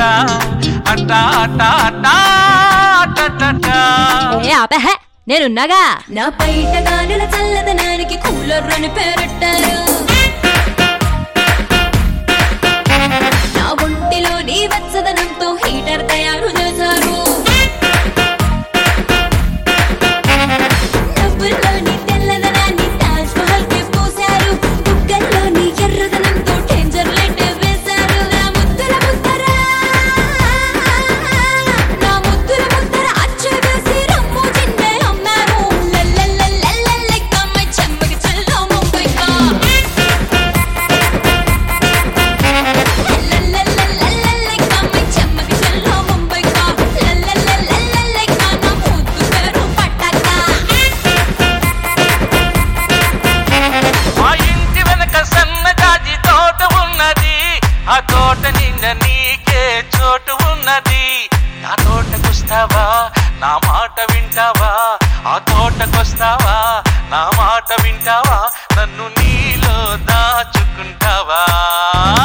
అట్టా అట్టా అట్టా అట్టా ఏ ఆపహ నేనున్నాగా నా బయట గాలుల చల్లదనానికి కూలర్ అని పేరెట్టారు నా ఒంటిలో నీ వెచ్చదనంతో హీటర్ తయారు చేశారు నవ్వుల్లోని తెల్లదనాన్ని తాజ్ మహల్ కి పూశారు బుగ్గల్లోని ఎర్రదనంతో డేంజర్ లైట్ వేశారు నా ముద్దుల ముద్దర నా ముద్దుల ముద్దర అచ్చు వేసి రమ్ము జిన్నే అమ్మారు లల్లల్లల్లల్లల్లై కమ్మై చెమ్మకి చల్లో ముంబైకా లల్లల్లల్లల్లల్లై కమ్మై చెమ్మకి చల్లో ముంబైకా లల్లల్లల్లల్లల్లై కానా ముద్దు పేరు పట్టాకా మా ఇంటి వెనక సన్నజాజి తోట ఉన్నది ఆ తోట నిండా నీకే చోటు ఉన్నది నా తోటకొస్తావా నా మాట వింటావా ఆ తోటకొస్తావా నా మాట వింటావా నన్ను నీలో దాచుకుంటావా